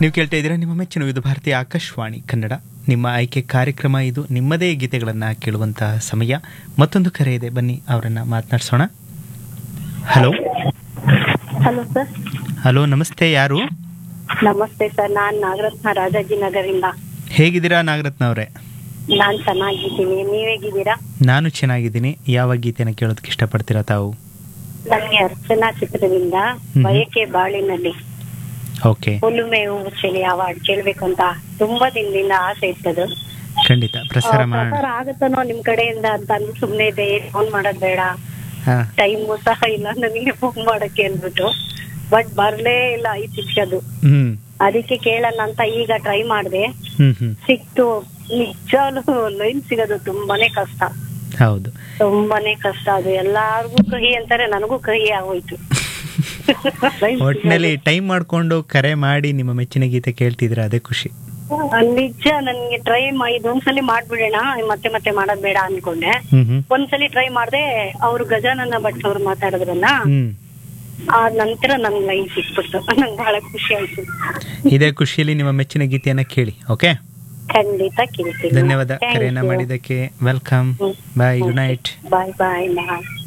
ನೀವು ಕೇಳ್ತಾ ಇದ್ದೀರಾ ನಿಮ್ಮ ಮೆಚ್ಚಿನ ವಿವಿಧ ಭಾರತೀಯ ಆಕಾಶವಾಣಿ ಕನ್ನಡ ನಿಮ್ಮ ಆಯ್ಕೆ ಕಾರ್ಯಕ್ರಮ ಇದು ನಿಮ್ಮದೇ ಗೀತೆಗಳನ್ನು ಕೇಳುವಂತಹ ಸಮಯ ಮತ್ತೊಂದು ಕರೆ ಇದೆ ಬನ್ನಿ ಅವರನ್ನು ಮಾತನಾಡಿಸೋಣ ಹಲೋ ಹಲೋ ಸರ್ ಹಲೋ ನಮಸ್ತೆ ಯಾರು ನಮಸ್ತೆ ಸರ್ ನಾನ್ ನಾಗರತ್ನ ರಾಜಾಜಿನಗರಿಂದ ಹೇಗಿದ್ದೀರಾ ನಾಗರತ್ನ ಅವರೇ ನಾನ್ ಚೆನ್ನಾಗಿದ್ದೀನಿ ನೀವ್ ಹೇಗಿದ್ದೀರಾ ನಾನು ಚೆನ್ನಾಗಿದ್ದೀನಿ ಯಾವ ಗೀತೆನ ಕೇಳೋದಕ್ಕೆ ಇಷ್ಟಪಡ್ತೀರಾ ತಾವು ನನಗೆ ಅರ್ಚನಾ ಚಿತ್ರದಿಂದ ಹ್ಮ್. ಬಯಕೆ ಬಾಳಿನಲ್ಲಿ ಓಕೆ ಹುಲ್ಲುಮೆ ಹೂವು ಚೆಲಿ ಅವಾರ್ಡ್ ಕೇಳ್ಬೇಕು ಅಂತ ತುಂಬಾ ದಿನದಿಂದ ಆಸೆ ಇತ್ತದು ಖಂಡಿತ ಪ್ರಸಾರ ಮಾಡಿ ಪ್ರಸಾರ ಆಗತ್ತನೋ ನಿಮ್ ಕಡೆಯಿಂದ ಅಂತ ಅಂದು ಸುಮ್ನೆ ಇದೆ ಫೋನ್ ಮಾಡೋದ್ ಬೇಡ ಹಾಂ ಟೈಮು ಸಹ ಇಲ್ಲ ನನಗೆ ಫೋನ್ ಮಾಡಕ್ಕೆ ಅಂದ್ಬಿಟ್ಟು ಬಟ್ ಬರ್ಲೇ ಇಲ್ಲ ಈ ಶಿಕ್ಷದು ಹ್ಞೂ ಅದಕ್ಕೆ ಕೇಳೋಣ ಅಂತ ಈಗ ಟ್ರೈ ಮಾಡ್ದೆ ಹ್ಞೂ ಹ್ಞೂ ಸಿಕ್ತು ನಿಜವಾಗ್ಲೂ ಲೈನ್ ಸಿಗೋದು ತುಂಬಾನೇ ಕಷ್ಟ ಹೌದು ತುಂಬಾನೇ ಕಷ್ಟ ಅದು ಎಲ್ಲಾರ್ಗು ಕಹಿ ಅಂತಾರೆ ನನಗೂ ಕಹಿ ಆಗೋಯ್ತು ಒಟ್ಟಿನಲ್ಲಿ ಟೈಮ್ ಮಾಡಿಕೊಂಡು ಕರೆ ಮಾಡಿ ನಿಮ್ಮ ಮೆಚ್ಚಿನ ಗೀತೆ ಕೇಳ್ತಿದ್ರೆ ಅದೇ ಖುಷಿ ನಿಜ ನನ್ಗೆ ಟ್ರೈ ಇದೊಂದ್ಸಲಿ ಮಾಡ್ಬಿಡೋಣ ಮತ್ತೆ ಮತ್ತೆ ಮಾಡೋದ್ ಬೇಡ ಅನ್ಕೊಂಡೆ ಹ್ಞೂ ಹ್ಞೂ ಒಂದ್ಸಲಿ ಟ್ರೈ ಮಾಡ್ದೆ ಅವ್ರು ಗಜಾನನ ಭಟ್ ಅವ್ರು ಮಾತಾಡಿದ್ರಲ್ಲ ಹ್ಞೂ ಆ ನಂತರ ನನ್ ಲೈನ್ ಸಿಕ್ಬಿಡ್ತು ನಂಗೆ ಬಹಳ ಖುಷಿ ಆಯ್ತು ಇದೇ ಖುಷಿಯಲ್ಲಿ ನಿಮ್ಮ ಮೆಚ್ಚಿನ ಗೀತೆಯನ್ನು ಕೇಳಿ ಓಕೆ ಖಂಡಿತ ಕೇಳ್ತೀನಿ ಧನ್ಯವಾದ ಕರೆಯನ್ನ ಮಾಡಿದ್ದಕ್ಕೆ welcome bye good night bye bye ಬಾಯ್